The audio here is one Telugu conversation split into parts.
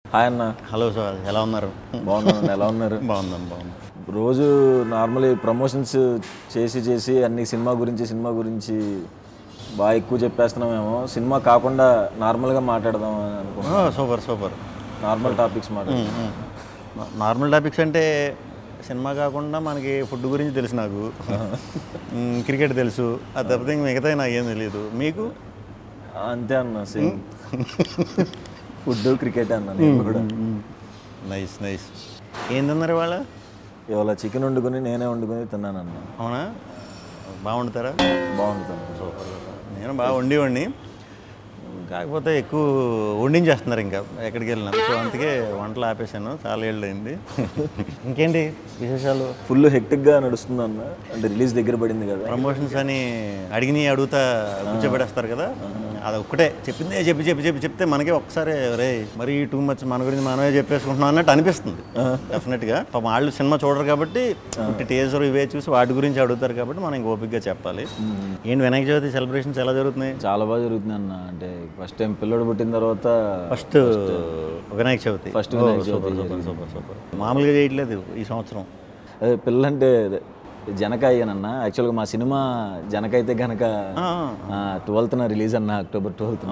హాయ్ అన్న హలో సార్ ఎలా ఉన్నారు బాగున్నాను ఎలా ఉన్నారు బాగుందాం బాగుంది రోజు నార్మల్లీ ప్రమోషన్స్ చేసి చేసి అన్ని సినిమా గురించి సినిమా గురించి బాగా ఎక్కువ చెప్పేస్తున్నామేమో సినిమా కాకుండా నార్మల్గా మాట్లాడదాం అని అనుకుంటున్నాం సూపర్ సూపర్ నార్మల్ టాపిక్స్ మాట్లాడదాం నార్మల్ టాపిక్స్ అంటే సినిమా కాకుండా మనకి ఫుడ్ గురించి తెలుసు నాకు మ్, క్రికెట్ తెలుసు అది తప్పితే ఇంక మిగతా నాకు ఏం తెలియదు మీకు అంతే అన్న సేమ్ ఫుడ్ క్రికెట్ అన్న నేను కూడా నైస్ నైస్ ఏం తిన్నారు వాళ్ళ ఇవాళ చికెన్ వండుకొని నేనే వండుకొని తిన్నాను అన్న అవునా బాగుంటారా బాగుంటుంది నేను బాగా వండి కాకపోతే ఎక్కువ వండించేస్తున్నారు ఇంకా ఎక్కడికి వెళ్ళినా సో అందుకే వంటలు ఆపేశాను చాలా ఏళ్ళు అయింది ఇంకేంటి విశేషాలు ఫుల్ హెక్టిక్గా నడుస్తుంది అన్న అంటే రిలీజ్ దగ్గర పడింది కదా ప్రమోషన్స్ అని అడిగిని అడుగుతా కూర్చోబెడేస్తారు కదా అది ఒక్కటే చెప్పిందే చెప్పి చెప్పి చెప్పి చెప్తే మనకే ఒక్కసారి రే మరి టూ మచ్ మన గురించి మనమే చెప్పేసుకుంటున్నాం అన్నట్టు అనిపిస్తుంది డెఫినెట్గా పాపం వాళ్ళు సినిమా చూడరు కాబట్టి పుట్టి టేజర్ ఇవే చూసి వాటి గురించి అడుగుతారు కాబట్టి మనం ఇంక ఓపిక్గా చెప్పాలి ఏంటి వినాయక చవితి సెలబ్రేషన్స్ ఎలా జరుగుతున్నాయి చాలా బాగా జరుగుతుంది అన్న అంటే ఫస్ట్ టైం పిల్లడు పుట్టిన తర్వాత ఫస్ట్ వినాయక చవితి First ఓ, Vinayaka super super super super మామూలుగా చేయట్లేదు ఈ సంవత్సరం అదే పిల్లంటే అదే జనక అయ్యానన్న యాక్చువల్గా మా సినిమా జనక అయితే కనుక ఆ, ట్వెల్త్న రిలీజ్ అన్న అక్టోబర్ ట్వెల్త్న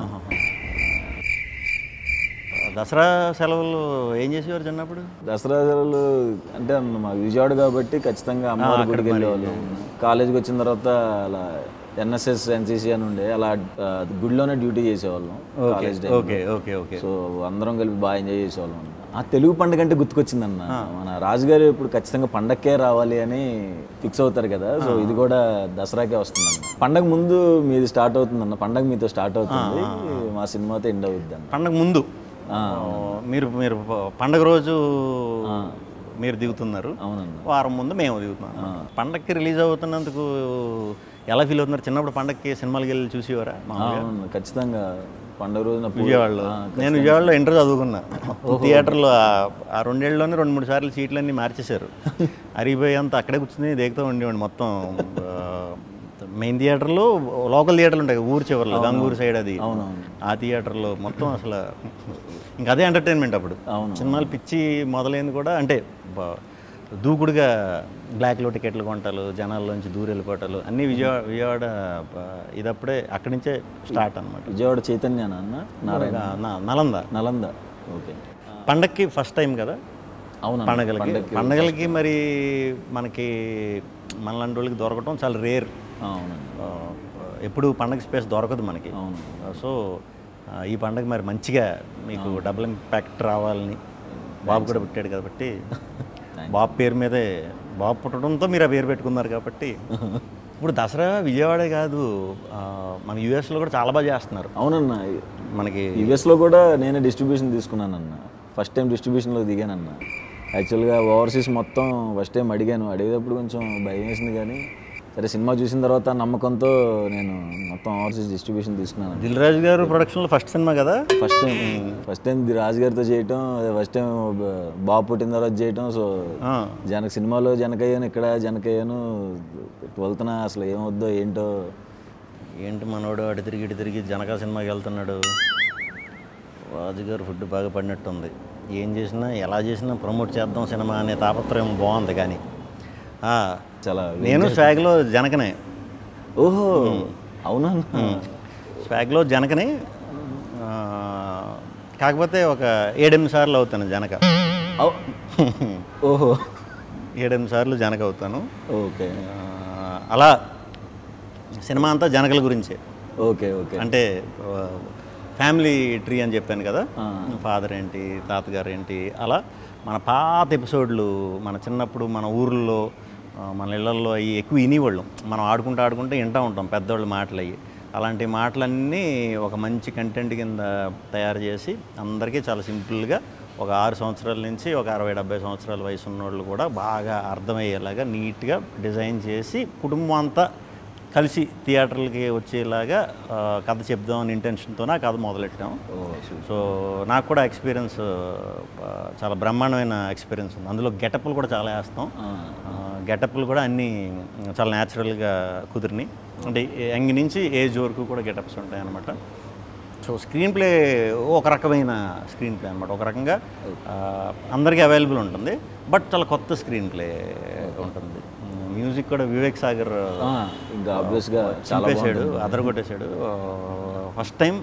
దసరా సెలవులు ఏం చేసేవారు చిన్నప్పుడు దసరా సెలవులు అంటే అన్న మా విజయవాడ కాబట్టి ఖచ్చితంగా అమ్మవారి గుడికి వెళ్ళేవాళ్ళం కాలేజీకి వచ్చిన తర్వాత అలా ఎన్ఎస్ఎస్ ఎన్సీసీ అని ఉండే అలా ఆ, గుడిలోనే డ్యూటీ చేసేవాళ్ళం college time okay okay okay so అందరం కలిపి బాగా ఎంజాయ్ చేసేవాళ్ళం అన్న. ఆ తెలుగు పండుగ అంటే గుర్తుకొచ్చిందన్న మన రాజుగారు ఇప్పుడు ఖచ్చితంగా పండక్కే రావాలి అని ఫిక్స్ అవుతారు కదా సో ఇది కూడా దసరాకే వస్తుందన్న పండగ ముందు మీది స్టార్ట్ అవుతుందన్న పండగ మీతో స్టార్ట్ అవుతుంది మా సినిమాతో ఎండ్ అవుద్ది అన్న పండగ ముందు ఆ, మీరు మీరు పండగ రోజు మీరు దిగుతున్నారు అవునన్న వారం ముందు మేము దిగుతున్నాం పండగకి రిలీజ్ అవుతున్నందుకు ఎలా ఫీల్ అవుతున్నారు చిన్నప్పుడు పండగకి సినిమాలకి వెళ్ళి చూసేవారా మామూలుగా అవును ఖచ్చితంగా పండుగ రోజున పూ- విజయవాడలో నేను విజయవాడలో ఇంటర్ చదువుకున్నా థియేటర్లో ఆ- ఆ రెండేళ్ళలోనే రెండు మూడు సార్లు సీట్లన్నీ మార్చేశారు అరిగిపోయేంత అక్కడే కూర్చుని దేగుతూ ఉండేవాడిని మొత్తం మెయిన్ థియేటర్లో లోకల్ థియేటర్లు ఉంటాయి ఊరు చివరిలో గంగూరు సైడ్ అది ఆ థియేటర్లో మొత్తం అసలు ఇంకా అదే ఎంటర్టైన్మెంట్ అప్పుడు సినిమాలు పిచ్చి మొదలైంది కూడా అంటే బ- దూకుడుగా బ్లాక్లో టికెట్లు కొంటాలు జనాల్లోంచి దూరం వెళ్ళిపోవటాలు అన్నీ విజయవాడ విజయవాడ బ- ఇదప్పుడే అక్కడి నుంచే స్టార్ట్ అనమాట విజయవాడ చైతన్య అన్న నారాయణ నలంద నలంద ఓకే పండక్కి ఫస్ట్ టైం కదా అవును పండగలకి పండగలకి మరి మనకి మనలాంటి వాళ్ళకి దొరకటం చాలా రేర్ అవునండి ఎప్పుడు పండగ స్పేస్ దొరకదు మనకి అవును సో ఆ, ఈ పండగ మరి మంచిగా మీకు డబుల్ ఇంపాక్ట్ రావాలని బాబు కూడా పుట్టాడు కాబట్టి బాబు పేరు మీదే బాబు పుట్టడంతో మీరు ఆ పేరు పెట్టుకున్నారు కాబట్టి ఇప్పుడు దసరా విజయవాడే కాదు ఆ, మన యూఎస్లో కూడా చాలా బాగా చేస్తున్నారు అవునన్న మనకి యుఎస్లో కూడా నేనే డిస్ట్రిబ్యూషన్ తీసుకున్నానన్న ఫస్ట్ టైం డిస్ట్రిబ్యూషన్లో దిగానన్న యాక్చువల్గా ఓవర్సీస్ మొత్తం ఫస్ట్ టైం అడిగాను అడిగేటప్పుడు కొంచెం భయం వేసింది కానీ సరే సినిమా చూసిన తర్వాత నమ్మకంతో నేను మొత్తం ఓవర్సీస్ డిస్ట్రిబ్యూషన్ తీసుకున్నాను దిల్ రాజు గారు ప్రొడక్షన్లో ఫస్ట్ సినిమా కదా first time first time Raju గారితో చేయటం ఫస్ట్ టైం బాబు పుట్టిన తర్వాత చేయటం సో ఆ, జనక సినిమాలో జనకయ్యాను ఇక్కడ జనకయ్యాను ట్వెల్త్న అసలు ఏమవుద్దో ఏంటో ఏంటి మనోడు అటు తిరిగి ఇటు తిరిగి జనకా సినిమాకి వెళ్తున్నాడు రాజుగారు ఫుడ్ బాగా పడినట్టుంది ఏం చేసినా ఎలా చేసినా ప్రమోట్ చేద్దాం సినిమా అనే తాపత్రయం బాగుంది కానీ ఆ, చాలా నేను స్వాగ్లో జనకనే ఓహో అవునా స్వాగ్లో జనకనే ఆ, కాకపోతే ఒక ఏడెనిమిది సార్లు అవుతాను జనక అవ్- ఓహో ఏడెనిమిది సార్లు జనక అవుతాను ఓకే ఆ, అలా సినిమా అంతా జనకల గురించే ఓకే ఓకే అంటే ఆ, ఫ్యామిలీ ట్రీ అని చెప్పాను కదా ఫాదర్ ఏంటి తాతగారు ఏంటి అలా మన పాత ఎపిసోడ్లు మన చిన్నప్పుడు మన ఊర్లో ఆ, మన ఇళ్ళల్లో అవి ఎక్కువ వినేవాళ్ళం మనం ఆడుకుంటూ ఆడుకుంటూ వింటూ ఉంటాం పెద్దవాళ్ళ మాటలు అవి అలాంటి మాటలన్నీ ఒక మంచి కంటెంట్ కింద తయారు చేసి అందరికీ చాలా సింపుల్గా ఒక ఆరు సంవత్సరాల నుంచి ఒక అరవై డెబ్బై సంవత్సరాల వయసు ఉన్నోళ్ళు కూడా బాగా అర్థమయ్యేలాగా నీట్గా డిజైన్ చేసి కుటుంబం అంతా కలిసి థియేటర్లకి వచ్చేలాగా ఆ, కథ చెప్దామని ఇంటెన్షన్తో ఆ కథ మొదలెట్టాం సో నాకు కూడా ఎక్స్పీరియన్స్ చాలా బ్రహ్మాండమైన ఎక్స్పీరియన్స్ ఉంది అందులో గెటప్లు కూడా చాలా వేస్తాం గెటప్లు కూడా అన్నీ చాలా న్యాచురల్గా కుదిరినాయి అంటే యంగ్ నుంచి ఏజ్ వరకు కూడా గెటప్స్ ఉంటాయి అన్నమాట సో స్క్రీన్ ప్లే ఒక రకమైన స్క్రీన్ ప్లే అనమాట ఒక రకంగా ఆ, అందరికీ అవైలబుల్ ఉంటుంది బట్ చాలా కొత్త స్క్రీన్ ప్లే ఉంటుంది మ్యూజిక్ కూడా వివేక్ సాగర్ ఆ, ఇంకా ఆబ్వియస్గా చాలా చింపేశాడు అదరగొట్టేశాడు ఫస్ట్ టైం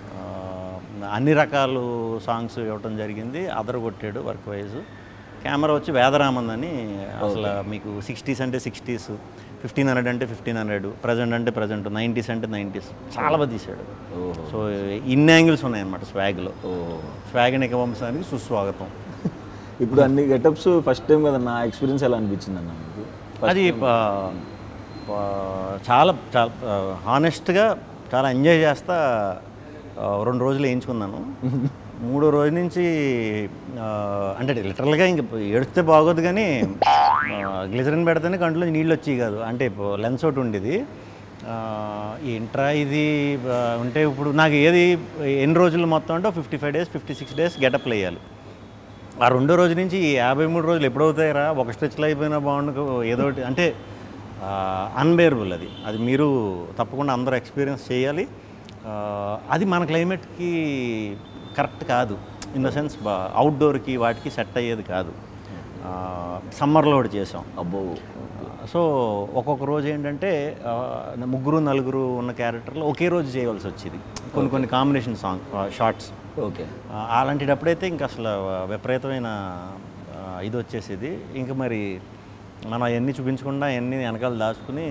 అన్ని రకాలు సాంగ్స్ ఇవ్వటం జరిగింది అదరగొట్టాడు వర్క్ వైజ్ కెమెరా వచ్చి వేదరామంద్ అని అసలు మీకు సిక్స్టీస్ అంటే సిక్స్టీస్ ఫిఫ్టీన్ హండ్రెడ్ అంటే ఫిఫ్టీన్ హండ్రెడ్ ప్రజెంట్ అంటే ప్రజెంట్ నైంటీస్ అంటే నైంటీస్ చాలా బాగా తీశాడు ఓహో సో ఇన్ని యాంగిల్స్ ఉన్నాయన్నమాట స్వాగ్లో ఓహో స్వాగ్ నిక వంశానికి సుస్వాగతం ఇప్పుడు అన్ని గెటప్స్ ఫస్ట్ టైం కదా నా ఎక్స్పీరియన్స్ ఎలా అనిపించింది అన్న మీకు అది ఆ, ఆ, చాలా చాలా హానెస్ట్గా చాలా ఎంజాయ్ చేస్తా ఆ, రెండు రోజులు వేయించుకున్నాను మూడో రోజు నుంచి ఆ, అంటే లిటరల్గా ఇంక ఏడిస్తే బాగోదు కానీ గ్లిజరిన్ పెడితేనే కంట్లో నీళ్ళు వచ్చి కాదు అంటే లెన్స్ ఒకటి ఉండేది ఆ, ఏంట్రా ఇది ఆ, ఉంటే ఇప్పుడు నాకు ఏది ఎన్ని రోజులు మొత్తం అంటే fifty five days fifty six days గెటప్లు వేయాలి ఆ రెండో రోజు నుంచి ఈ యాభై మూడు రోజులు ఎప్పుడవుతాయిరా ఒక స్ట్రెచ్లో అయిపోయినా బాగుండు ఏదో ఒకటి అంటే అన్బేరబుల్ అది అది మీరు తప్పకుండా అందరూ ఎక్స్పీరియన్స్ చేయాలి ఆ, అది మన క్లైమేట్కి కరెక్ట్ కాదు ఇన్ ద సెన్స్ అవుట్డోర్కి వాటికి సెట్ అయ్యేది కాదు సమ్మర్లో ఒకటి చేసాం అబ్బో సో ఒక్కొక్క రోజు ఏంటంటే ఆ, ముగ్గురు నలుగురు ఉన్న క్యారెక్టర్లో ఒకే రోజు చేయవలసి వచ్చేది కొన్ని కొన్ని కాంబినేషన్ సాంగ్ షార్ట్స్ ఓకే ఆ, అలాంటిటప్పుడైతే ఇంకా అసలు విపరీతమైన ఆ, ఇది వచ్చేసేది ఇంకా మరి మనం అవన్నీ చూపించకుండా అవన్నీ వెనకాల దాచుకుని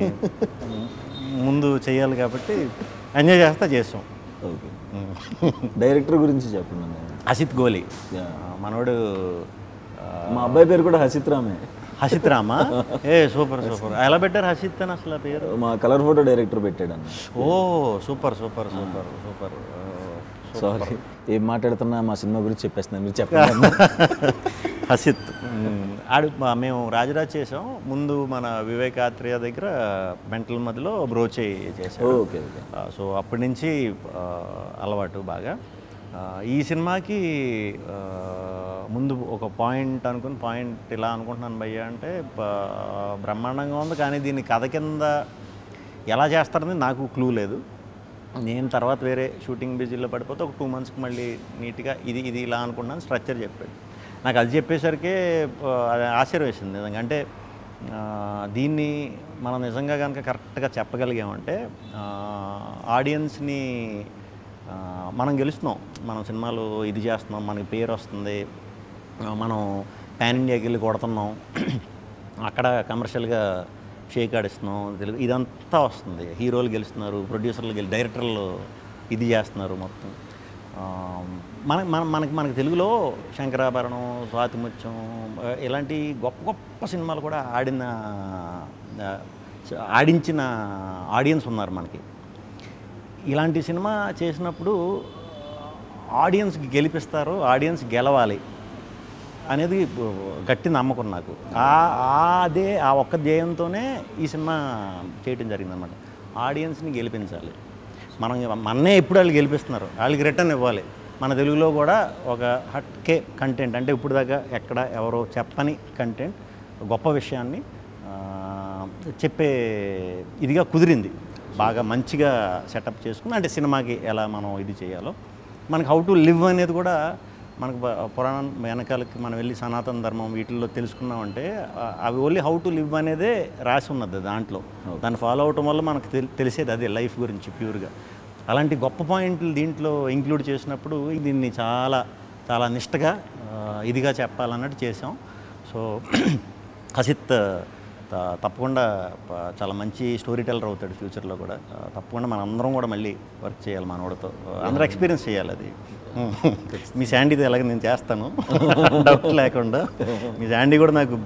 ముందు చేయాలి కాబట్టి ఎంజాయ్ చేస్తా చేస్తాం ఓకే డైరెక్టర్ గురించి చెప్పండి అన్న. హసిత్ గోలీ Yeah. ఆ, మనోడు ఆ, మా అబ్బాయి పేరు కూడా హసిత్ రామే హసిత్ రామా ఏ సూపర్ సూపర్ ఎలా పెట్టారు హసిత్ అని అసలు ఆ పేరు మా కలర్ ఫోటో డైరెక్టర్ పెట్టాడు అన్న ఓ super super super super sorry ఏం మాట్లాడుతున్నా మా సినిమా గురించి చెప్పేస్తున్నాను మీరు చెప్పండి అన్న. హసిత్ ఆడు మా- మేము రాజరాజ్ చేసాం ముందు మన వివేకాత్రేయ దగ్గర మెంటల్ మధ్యలో బ్రోచే చేసాం ఓకే ఓకే సో అప్పటి నుంచి ఆ, అలవాటు బాగా ఆ, ఈ సినిమాకి ఆ, ముందు ఒక పాయింట్ అనుకుని పాయింట్ ఇలా అనుకుంటున్నాను భయ్య అంటే బ- బ్రహ్మాండంగా ఉంది కానీ దీన్ని కథ కింద ఎలా చేస్తారని నాకు క్లూ లేదు నేను తర్వాత వేరే షూటింగ్ బిజీలో పడిపోతే ఒక టూ మంత్స్కి మళ్ళీ నీట్గా ఇది ఇది ఇలా అనుకున్నాను స్ట్రక్చర్ చెప్పాడు నాకు అది చెప్పేసరికి ఆ, అది ఆశ్చర్యం వేసింది నిజంగా అంటే ఆ, దీన్ని మనం నిజంగా కనుక కరెక్ట్గా చెప్పగలిగామంటే ఆడియన్స్ని మనం గెలుస్తున్నాం మనం సినిమాలు ఇది చేస్తున్నాం మనకి పేరు వస్తుంది ఆ, మనం పాన్ ఇండియాకి వెళ్ళి కొడుతున్నాం అక్కడ కమర్షియల్గా షేక్ ఆడిస్తున్నాం తెలుగు ఇదంతా వస్తుంది హీరోలు గెలుస్తున్నారు ప్రొడ్యూసర్లు గెలి డైరెక్టర్లు ఇది చేస్తున్నారు మొత్తం ఆ, మన మన మనకి మనకి తెలుగులో శంకరాభరణం స్వాతిముత్యం ఆ, ఇలాంటి గొప్ప గొప్ప సినిమాలు కూడా ఆడిన ఆ, ఆడించిన ఆడియన్స్ ఉన్నారు మనకి ఇలాంటి సినిమా చేసినప్పుడు ఆడియన్స్కి గెలిపిస్తారు ఆడియన్స్ గెలవాలి అనేది గట్టి నమ్మకం నాకు ఆ ఆ అదే ఆ ఒక్క ధ్యేయంతోనే ఈ సినిమా చేయటం జరిగిందనమాట ఆడియన్స్ని గెలిపించాలి మనం మన్నే ఎప్పుడు వాళ్ళు గెలిపిస్తున్నారు వాళ్ళకి రిటర్న్ ఇవ్వాలి మన తెలుగులో కూడా ఒక హట్కే కంటెంట్ అంటే ఇప్పుడు దాకా ఎక్కడ ఎవరో చెప్పని కంటెంట్ గొప్ప విషయాన్ని ఆ, చెప్పే ఇదిగా కుదిరింది బాగా మంచిగా సెటప్ చేసుకుని అంటే సినిమాకి ఎలా మనం ఇది చేయాలో మనకి హౌ టు లివ్ అనేది కూడా మనకు బ- పురాణం వెనకాలకి మనం వెళ్ళి సనాతన ధర్మం వీటిల్లో తెలుసుకున్నామంటే ఆ- అవి ఓన్లీ హౌ టు లివ్ అనేదే రాసి ఉన్నది దాంట్లో దాన్ని ఫాలో అవటం వల్ల మనకు తెలి- తెలిసేది అదే లైఫ్ గురించి ప్యూర్గా అలాంటి గొప్ప పాయింట్లు దీంట్లో ఇంక్లూడ్ చేసినప్పుడు దీన్ని చాలా చాలా నిష్టగా ఆ, ఇదిగా చెప్పాలన్నట్టు చేసాం సో హసిత్ త- తప్పకుండా ప- చాలా మంచి స్టోరీ టెల్లర్ అవుతాడు ఫ్యూచర్లో కూడా ఆ, తప్పకుండా మన అందరం కూడా మళ్ళీ వర్క్ చేయాలి మనోడితో అందరూ ఎక్స్పీరియన్స్ చేయాలి అది మీ శాండీది ఎలాగ నేను చేస్తాను డౌట్ లేకుండా మీ శాండీ కూడా నాకు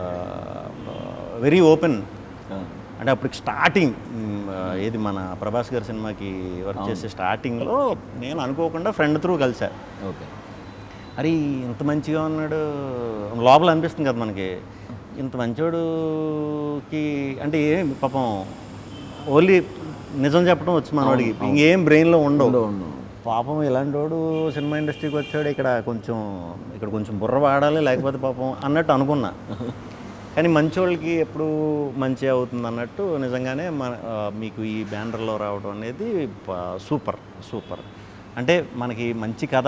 వెరీ ఓపెన్ అంటే అప్పటికి స్టార్టింగ్ మ్, ఆ, ఏది మన ప్రభాస్ గారి సినిమాకి వర్క్ చేసే స్టార్టింగ్లో నేను అనుకోకుండా ఫ్రెండ్ త్రూ కలిసా ఓకే అరే ఇంత మంచిగా ఉన్నాడు లోపల అనిపిస్తుంది కదా మనకి ఇంత మంచోడుకి అంటే ఏం పాపం ఓన్లీ నిజం చెప్పడం వచ్చి మనవాడికి ఇంకేం బ్రెయిన్లో ఉండవు అవును పాపం ఇలాంటి వాడు సినిమా ఇండస్ట్రీకి వచ్చాడు ఇక్కడ కొంచెం ఇక్కడ కొంచెం బుర్ర వాడాలి లేకపోతే పాపం అన్నట్టు అనుకున్నా కానీ మంచోళ్ళకి ఎప్పుడు మంచి అవుతుంది అన్నట్టు నిజంగానే మన ఆ, మీకు ఈ బ్యానర్లో రావడం అనేది ప- సూపర్ సూపర్ అంటే మనకి మంచి కథ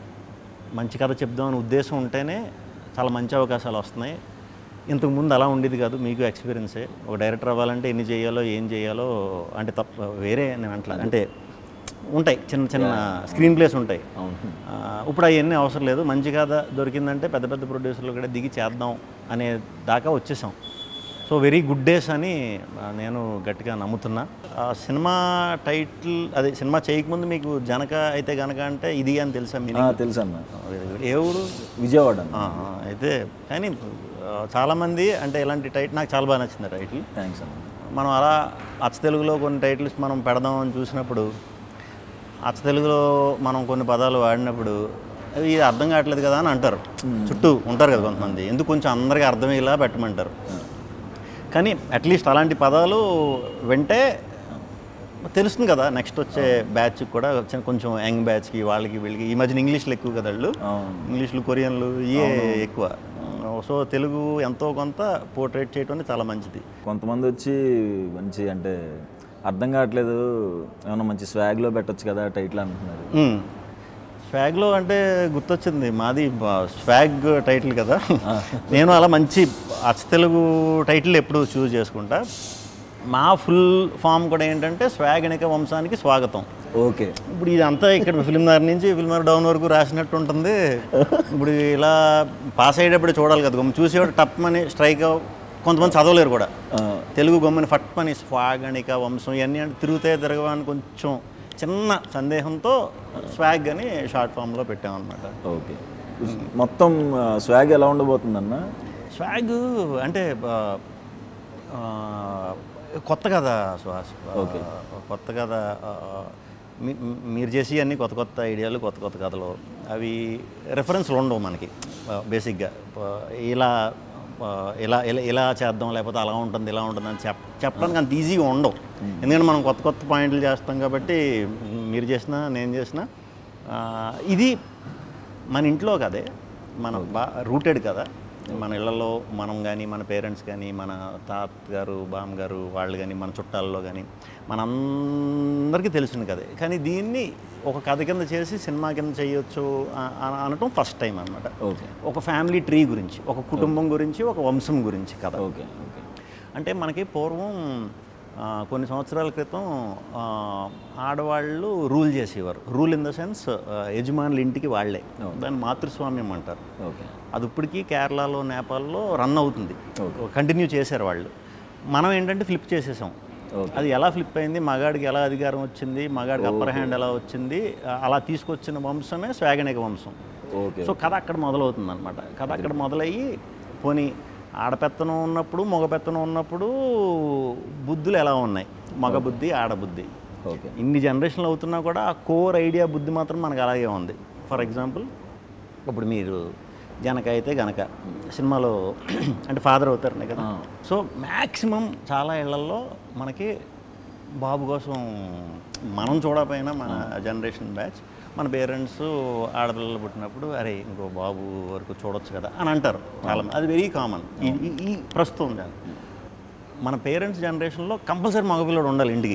మంచి కథ చెప్దామని ఉద్దేశం ఉంటేనే చాలా మంచి అవకాశాలు వస్తున్నాయి ఇంతకు ముందు అలా ఉండేది కాదు మీకు ఎక్స్పీరియన్సే ఒక డైరెక్టర్ అవ్వాలంటే ఎన్ని చేయాలో ఏం చేయాలో అంటే తప్ప వేరే నేను అంటలా అంటే ఉంటాయి చిన్న చిన్న స్క్రీన్ ప్లేస్ ఉంటాయి అవును ఆ, ఇప్పుడు అవన్నీ అవసరం లేదు మంచి కథ దొరికిందంటే పెద్ద పెద్ద ప్రొడ్యూసర్లు కూడా దిగి చేద్దాం అనే దాకా వచ్చేసాం సో వెరీ గుడ్ డేస్ అని ఆ, నేను గట్టిగా నమ్ముతున్నా ఆ సినిమా టైటిల్ అదే సినిమా చేయకముందు మీకు జనక అయితే గనక అంటే ఇది అని తెలుసా మీ ఆ, తెలుసు అన్న ఏ ఊరు విజయవాడ అన్న ఆ, ఆ, అయితే కానీ ఆ, చాలామంది అంటే ఇలాంటి టైటిల్ నాకు చాలా బాగా నచ్చింది టైటిల్ థ్యాంక్స్ అన్న మనం అలా అచ్చ తెలుగులో కొన్ని టైటిల్స్ మనం పెడదామని చూసినప్పుడు అచ్చ తెలుగులో మనం కొన్ని పదాలు వాడినప్పుడు అవి ఇది అర్థం కావట్లేదు కదా అని అంటారు చుట్టూ ఉంటారు కదా కొంతమంది ఎందుకు కొంచెం అందరికీ అర్థమయ్యేలా పెట్టమంటారు కానీ అట్లీస్ట్ అలాంటి పదాలు వింటే తెలుస్తుంది కదా నెక్స్ట్ వచ్చే బ్యాచ్ కూడా చిన్న కొంచెం యంగ్ బ్యాచ్కి వాళ్ళకి వీళ్ళకి ఈ మధ్యన ఇంగ్లీష్లో ఎక్కువ కదా వాళ్ళు అవును ఇంగ్లీష్లు కొరియన్లు ఇవే ఎక్కువ సో తెలుగు ఎంతో కొంత పోర్ట్రేట్ చేయడం అనేది చాలా మంచిది కొంతమంది వచ్చి మంచి అంటే అర్థం కావట్లేదు ఏమన్నా మంచి స్వాగ్లో పెట్టొచ్చు కదా టైటిల్ అంటున్నారు మ్మ్. స్వాగ్లో అంటే గుర్తొచ్చింది మాది బ- స్వాగ్ టైటిల్ కదా నేను అలా మంచి అచ్చ తెలుగు టైటిల్ ఎప్పుడు చూస్ చేసుకుంటా మా ఫుల్ ఫామ్ కూడా ఏంటంటే స్వాగనిక వంశానికి స్వాగతం ఓకే ఇప్పుడు ఇదంతా ఇక్కడ ఫిల్మ్నార్ నుంచి ఫిల్మ్నార్ డౌన్ వరకు రాసినట్టు ఉంటుంది ఇప్పుడు ఇలా పాస్ అయ్యేటప్పుడు చూడాలి కదా గమ్మ చూసేవాడు టప్ అని స్ట్రైక్ కొంతమంది చదవలేరు కూడా తెలుగు గమ్మని ఫట్ అని స్వాగణిక వంశం ఇవన్నీ అంటే తిరుగుతే తిరగవని కొంచెం చిన్న సందేహంతో స్వాగ్ అని షార్ట్ ఫామ్లో పెట్టామన్నమాట ఓకే మొత్తం స్వాగ్ ఎలా ఉండబోతుందన్న స్వాగ్ అంటే ఆ, ఆ, కొత్త కదా సుహాస్ ఓకే. కొత్త కథ ఆ, మీ- మీరు చేసి అన్ని కొత్త కొత్త ఐడియాలు కొత్త కొత్త కథలు అవి రెఫరెన్స్లు ఉండవు మనకి బేసిక్గా ఇలా ఆ, ఇలా ఇలా ఇలా చేద్దాం లేకపోతే అలా ఉంటుంది ఇలా ఉంటుంది అని చెప్ చెప్పడానికి అంత ఈజీగా ఉండవు ఎందుకంటే మనం కొత్త కొత్త పాయింట్లు చేస్తాం కాబట్టి మీరు చేసినా నేను చేసినా ఆ, ఇది మన ఇంట్లో కదే మన బా రూటెడ్ కదా మన ఇళ్లలో మనం కానీ మన పేరెంట్స్ కానీ మన తాత గారు బామ్ గారు వాళ్ళు కానీ మన చుట్టాల్లో కానీ మనందరికీ తెలిసింది కదే కానీ దీన్ని ఒక కథ కింద చేసి సినిమా కింద చేయొచ్చు ఆ- ఆ- అనటం ఫస్ట్ టైం అనమాట ఓకే ఒక ఫ్యామిలీ ట్రీ గురించి ఒక కుటుంబం గురించి ఒక వంశం గురించి కథ ఓకే ఓకే అంటే మనకి పూర్వం ఆ, కొన్ని సంవత్సరాల క్రితం ఆ, ఆడవాళ్ళు రూల్ చేసేవారు రూల్ ఇన్ ద సెన్స్ యజమానుల ఇంటికి వాళ్ళే దాన్ని మాతృస్వామ్యం అంటారు ఓకే అది ఇప్పటికీ కేరళలో నేపాల్లో రన్ అవుతుంది Okay. కంటిన్యూ చేశారు వాళ్ళు మనం ఏంటంటే ఫ్లిప్ చేసేసాం Okay. అది ఎలా ఫ్లిప్ అయింది మగాడికి ఎలా అధికారం వచ్చింది మగాడికి అప్పర్ హ్యాండ్ ఎలా వచ్చింది ఆ, అలా తీసుకొచ్చిన వంశమే స్వాగనిక వంశం ఓకే సో కథ అక్కడ మొదలవుతుంది అనమాట కథ అక్కడ మొదలయ్యి పోనీ ఆడపెత్తనం ఉన్నప్పుడు మగ పెత్తనం ఉన్నప్పుడు బుద్ధులు ఎలా ఉన్నాయి మగ బుద్ధి ఆడబుద్ధి ఓకే ఇన్ని జనరేషన్లు అవుతున్నా కూడా ఆ కోర్ ఐడియా బుద్ధి మాత్రం మనకు అలాగే ఉంది ఫర్ ఎగ్జాంపుల్ ఇప్పుడు మీరు జనక అయితే గనక సినిమాలో అంటే ఫాదర్ అవుతారు కదా ఆ. సో మ్యాక్సిమం చాలా ఇళ్లలో మనకి బాబు కోసం మనం చూడకపోయినా మన జనరేషన్ బ్యాచ్ మన పేరెంట్స్ ఆడపిల్లలు పుట్టినప్పుడు అరే ఇంకో బాబు వరకు చూడొచ్చు కదా అని అంటారు చాలా మంది. అది వెరీ కామన్ ఈ ఈ- ఈ ప్రస్తుతం దాన్ని. మన పేరెంట్స్ జనరేషన్లో కంపల్సరీ మగపిల్లడు ఉండాలి ఇంటికి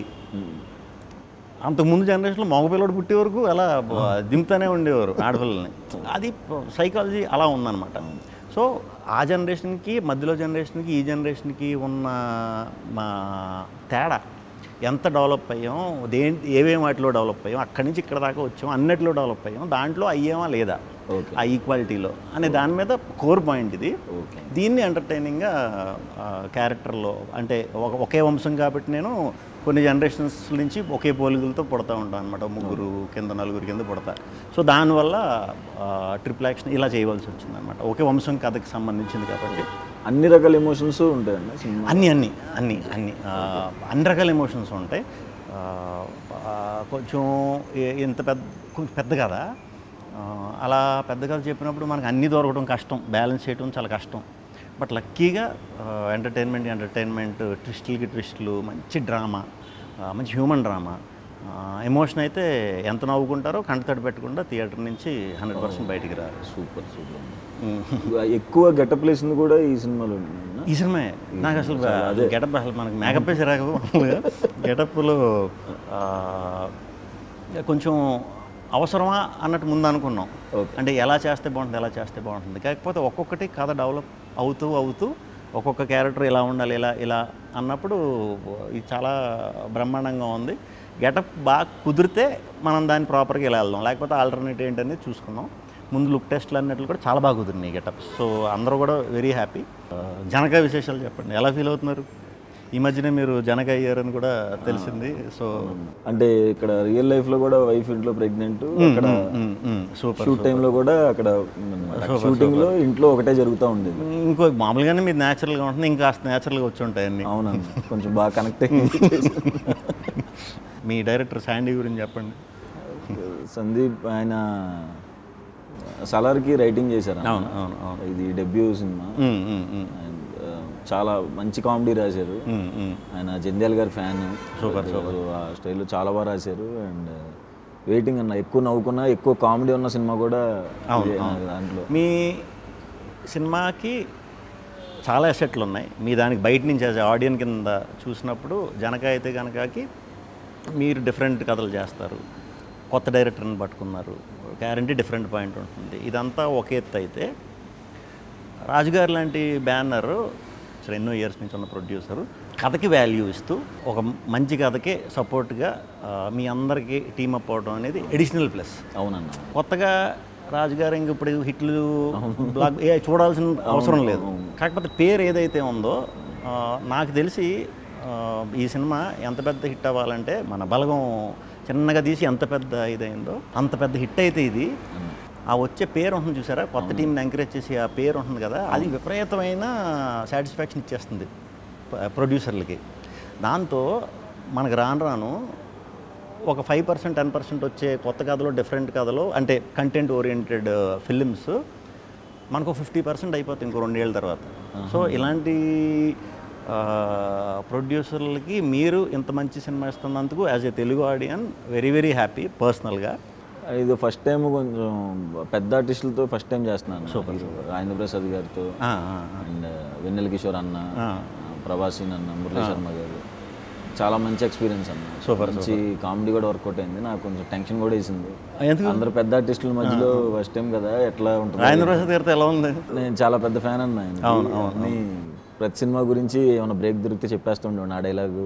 అంతకుముందు జనరేషన్లో మగపిల్లడు పుట్టే వరకు అలా బ- దింపుతానే ఉండేవారు ఆడపిల్లల్ని అది సైకాలజీ అలా ఉందన్నమాట సో ఆ జనరేషన్కి మధ్యలో జనరేషన్కి ఈ జనరేషన్కి ఉన్న మా తేడా ఎంత డెవలప్ అయ్యాం దేంటి ఏమేమి వాటిలో డెవలప్ అయ్యాం అక్కడి నుంచి ఇక్కడ దాకా వచ్చాం అన్నిటిలో డెవలప్ అయ్యాం దాంట్లో అయ్యామా లేదా ఓకే ఆ ఈక్వాలిటీలో అనే దాని మీద కోర్ పాయింట్ ఇది ఓకే దీన్ని ఎంటర్టైనింగ్గా క్యారెక్టర్లో అంటే ఒక ఒకే వంశం కాబట్టి నేను కొన్ని జనరేషన్స్ నుంచి ఒకే పోలికలతో పుడతా ఉంటాను అనమాట ముగ్గురు కింద నలుగురు కింద పుడతా సో దానివల్ల ట్రిపుల్ యాక్షన్ ఇలా చేయవలసి వచ్చింది అనమాట ఒకే వంశం కథకి సంబంధించింది కాబట్టి అన్ని రకాల ఎమోషన్స్ ఉంటాయండి సినిమా అన్ని అన్ని అన్ని అన్ని ఆ, అన్ని రకాల ఎమోషన్స్ ఉంటాయి ఆ, ఆ, కొంచెం ఏ- ఇంత పెద్ద కొంచెం పెద్ద కదా ఆ, అలా పెద్ద కథ చెప్పినప్పుడు మనకు అన్నీ దొరకడం కష్టం బ్యాలెన్స్ చేయడం చాలా కష్టం బట్ లక్కీగా ఎంటర్టైన్మెంట్ ఎంటర్టైన్మెంట్ ట్విస్టులకి ట్విస్టులు మంచి డ్రామా మంచి హ్యూమన్ డ్రామా ఎమోషన్ అయితే ఎంత నవ్వుకుంటారో కంటతడి పెట్టకుండా థియేటర్ నుంచి హండ్రెడ్ పర్సెంట్ బయటికి రారు సూపర్ సూపర్ ఉమ్. ఎక్కువ గెటప్ వేసింది కూడా ఈ సినిమాలో ఉందన్న? ఈ సినిమా నాకు అసలు గెటప్ అసలు మనకి మేకప్ వేసి రాక గెటప్లో కొంచెం అవసరమా అన్నట్టు ముందు అనుకున్నాం Okay. అంటే ఎలా చేస్తే బాగుంటుంది ఎలా చేస్తే బాగుంటుంది కాకపోతే ఒక్కొక్కటి కథ డెవలప్ అవుతూ అవుతూ ఒక్కొక్క క్యారెక్టర్ ఇలా ఉండాలి ఇలా ఇలా అన్నప్పుడు ఇది చాలా బ్రహ్మాండంగా ఉంది గెటప్ బాగా కుదిరితే మనం దాన్ని ప్రాపర్గా ఇలా వెళ్దాం లేకపోతే ఆల్టర్నేట్ ఏంటనేది చూసుకుందాం ముందు లుక్ టెస్ట్లు అన్నట్లు కూడా చాలా బాగా కుదిరినాయి గెటప్ సో అందరూ కూడా వెరీ హ్యాపీ జనక విశేషాలు చెప్పండి ఎలా ఫీల్ అవుతున్నారు ఈ మధ్యనే మీరు జనక అయ్యారని కూడా తెలిసింది సో అంటే ఇక్కడ రియల్ లైఫ్ లో కూడా వైఫ్ ఇంట్లో ప్రెగ్నెంట్ అక్కడ సూపర్ షూట్ టైంలో కూడా అక్కడ షూటింగ్ లో ఇంట్లో ఒకటే జరుగుతూ ఉండేది ఇంకో మామూలుగానే మీరు న్యాచురల్గా ఉంటుంది ఇంకా న్యాచురల్గా వచ్చి ఉంటాయి అన్ని అవునన్న కొంచెం బాగా కనెక్ట్ అయ్యి మీ డైరెక్టర్ శాండీ గురించి చెప్పండి సందీప్ ఆయన సలార్కి రైటింగ్ చేశారు అన్న. అవును అవును అవును ఇది డెబ్యూ సినిమా ఉమ్, ఉమ్, ఉమ్, అండ్ చాలా మంచి కామెడీ రాశారు ఉమ్, ఉమ్. ఆయన జంధ్యాల గారి ఫ్యాన్ సూపర్ సూపర్ ఆ స్టైల్లో చాలా బాగా రాశారు అండ్ వెయిటింగ్ అన్న ఎక్కువ నవ్వుకున్నా ఎక్కువ కామెడీ ఉన్న సినిమా కూడా ఇదే నాకు దాంట్లో మీ సినిమాకి చాలా ఎసెట్లు ఉన్నాయి మీ దానికి బయట నుంచి యాజ్ ఆడియన్ కింద చూసినప్పుడు జనక అయితే కనుకకి మీరు డిఫరెంట్ కథలు చేస్తారు కొత్త డైరెక్టర్ని పట్టుకున్నారు గ్యారంటీ డిఫరెంట్ పాయింట్ ఉంటుంది ఇదంతా ఒక ఎత్తు అయితే రాజుగారు లాంటి బ్యానర్ అసలు ఎన్నో ఇయర్స్ నుంచి ఉన్న ప్రొడ్యూసరు కథకి వాల్యూ ఇస్తూ ఒక మంచి కథకి సపోర్ట్గా మీ అందరికీ టీమ్ అప్ అవడం అనేది ఎడిషనల్ ప్లస్ అవునన్న కొత్తగా రాజుగారు ఇంక ఇప్పుడు హిట్లు బ్లాక్ ఏ చూడాల్సిన అవసరం లేదు కాకపోతే పేరు ఏదైతే ఉందో ఆ, నాకు తెలిసి ఆ, ఈ సినిమా ఎంత పెద్ద హిట్ అవ్వాలంటే మన బలగం చిన్నగా తీసి ఎంత పెద్ద ఇదైందో అంత పెద్ద హిట్ అయితే ఇది ఆ వచ్చే పేరు ఉంటుంది చూసారా కొత్త టీంని ఎంకరేజ్ చేసి ఆ పేరు ఉంటుంది కదా అది విపరీతమైన సాటిస్ఫాక్షన్ ఇచ్చేస్తుంది ప- ప్రొడ్యూసర్లకి దాంతో మనకు రాను రాను ఒక ఫైవ్ పర్సెంట్ టెన్ పర్సెంట్ వచ్చే కొత్త కథలో డిఫరెంట్ కథలో అంటే కంటెంట్ ఓరియంటెడ్ ఫిలిమ్స్ మనకు ఫిఫ్టీ పర్సెంట్ అయిపోతుంది ఇంకో రెండేళ్ళ తర్వాత సో ఇలాంటి ప్రొడ్యూసర్లకి మీరు ఇంత మంచి సినిమా ఇస్తున్నందుకు as a Telugu audience very very happy పర్సనల్గా ఇది ఫస్ట్ టైం కొంచెం పెద్ద ఆర్టిస్టులతో ఫస్ట్ టైం చేస్తున్నాను హీరో రాజేంద్ర ప్రసాద్ గారితో అండ్ వెన్నెల కిషోర్ అన్న ప్రభాసీన్ అన్న మురళీ శర్మ గారు చాలా మంచి ఎక్స్పీరియన్స్ అన్న Super, మంచి కామెడీ కూడా వర్కౌట్ అయింది నాకు కొంచెం టెన్షన్ కూడా వేసింది ఎందుకు అందరు పెద్ద ఆర్టిస్టుల మధ్యలో ఫస్ట్ టైం కదా ఎట్లా ఉంటుంది రాజేంద్ర ప్రసాద్ గారితో ఎలా ఉంది నేను చాలా పెద్ద ఫ్యాన్ అన్న ఆయనకి. అన్ని ప్రతి సినిమా గురించి ఏమైనా బ్రేక్ దొరికితే చెప్పేస్తుండే ఆ డైలాగు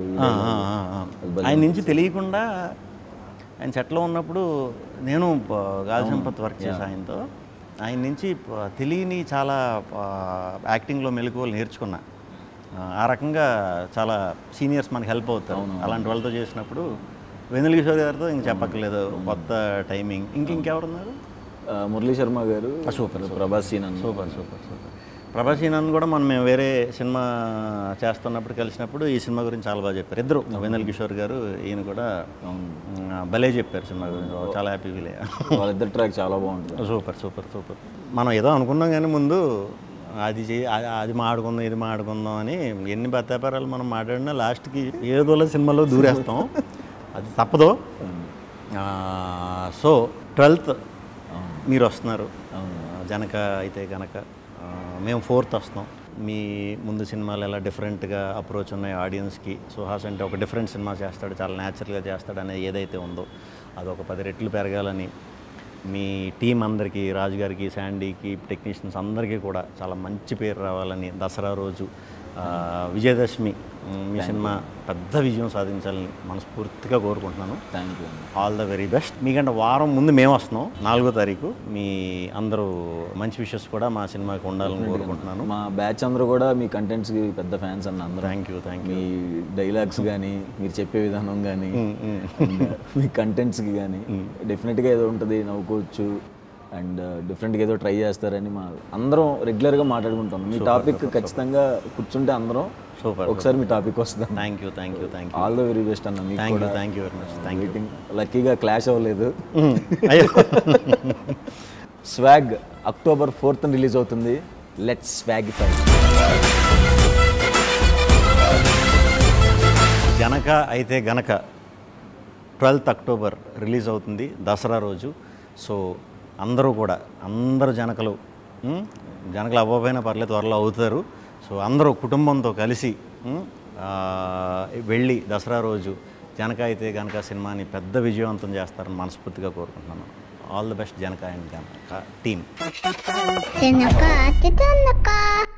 ఆయన నుంచి తెలియకుండా ఆయన సెట్లో ఉన్నప్పుడు నేను ప- గాలి సంపత్ వర్క్ చేసా ఆయనతో ఆయన నుంచి ప- తెలియని చాలా ప- యాక్టింగ్లో మెలకువలు నేర్చుకున్నా ఆ, ఆ రకంగా చాలా సీనియర్స్ మనకి హెల్ప్ అవుతారు అలాంటి వాళ్ళతో చేసినప్పుడు వెన్నెల కిషోర్ గారితో ఇంక చెప్పక్కర్లేదు కొత్త టైమింగ్ ఇంక ఇంకెవరున్నారు ఆ, మురళీ శర్మ గారు సూపర్ ప్రభాస్ సీన్ అన్న సూపర్ సూపర్ సూపర్ ప్రభాస్ ఈయనను కూడా మనం మేము వేరే సినిమా చేస్తున్నప్పుడు కలిసినప్పుడు ఈ సినిమా గురించి చాలా బాగా చెప్పారు ఇద్దరు వెన్నెల కిషోర్ గారు ఈయన కూడా ఉమ్, భలే చెప్పారు సినిమా గురించి చాలా హ్యాపీ ఫీల్ అయ్యా వాళ్ళిద్దరు ట్రాక్ చాలా బాగుంటుంది సూపర్ సూపర్ సూపర్ మనం ఏదో అనుకున్నాం కానీ ముందు అది చే అది అది మాడుకుందాం ఇది మాడుకుందాం అని ఎన్ని బత్తాపారాలు మనం మాట్లాడినా లాస్ట్కి ఏదోలా సినిమాలో దూరేస్తాం అది తప్పదు ఆ, సో ట్వెల్త్ మీరు వస్తున్నారు ఆ, జనక అయితే కనుక ఆ, మేము ఫోర్త్ వస్తాం మీ ముందు సినిమాలు ఎలా డిఫరెంట్గా అప్రోచ్ ఉన్నాయి ఆడియన్స్కి సుహాస్ అంటే ఒక డిఫరెంట్ సినిమా చేస్తాడు చాలా న్యాచురల్గా చేస్తాడు అనేది ఏదైతే ఉందో అది ఒక పది రెట్లు పెరగాలని మీ టీం అందరికీ రాజు గారికి శాండీకి టెక్నీషియన్స్ అందరికీ కూడా చాలా మంచి పేరు రావాలని దసరా రోజు ఆ, విజయదశమి ఉమ్, మీ సినిమా పెద్ద విజయం సాధించాలని మనస్ఫూర్తిగా కోరుకుంటున్నాను థ్యాంక్ యూ అన్న ఆల్ ద వెరీ బెస్ట్ మీకంటే వారం ముందు మేము వస్తున్నాం నాలుగో తారీఖు మీ అందరూ మంచి విషెస్ కూడా మా సినిమాకి ఉండాలని కోరుకుంటున్నాను మా బ్యాచ్ అందరూ కూడా మీ కంటెంట్స్కి పెద్ద ఫ్యాన్స్ అన్న అందరూ థ్యాంక్ యూ థ్యాంక్ యూ మీ డైలాగ్స్ కానీ మీరు చెప్పే విధానం కానీ మీ కంటెంట్స్కి కానీ డెఫినెట్గా ఏదో ఉంటుంది నవ్వుకోవచ్చు అండ్ డిఫరెంట్గా ఏదో ట్రై చేస్తారని మా అందరం రెగ్యులర్గా మాట్లాడుకుంటాం మీ టాపిక్ ఖచ్చితంగా కూర్చుంటే అందరం సూపర్ ఒకసారి మీ టాపిక్ వస్తాం thank you thank you thank you all the very best అన్న మీకు thank you thank you very much thank you waiting లక్కీగా క్లాష్ అవ్వలేదు అయ్యో స్వాగ్ అక్టోబర్ ఫోర్త్ రిలీజ్ అవుతుంది let's swagify Janaka Aithe Ganaka twelfth October release అవుతుంది దసరా రోజు సో అందరూ కూడా అందరు జనకలు ఉమ్, జనకలు అవ్వకపోయినా పర్లేదు త్వరలో అవుతారు సో అందరూ కుటుంబంతో కలిసి ఉమ్, ఆ, వెళ్ళి దసరా రోజు జనక అయితే గనక సినిమాని పెద్ద విజయవంతం చేస్తారని మనస్ఫూర్తిగా కోరుకుంటున్నాను all the best Janaka and team తినక తినక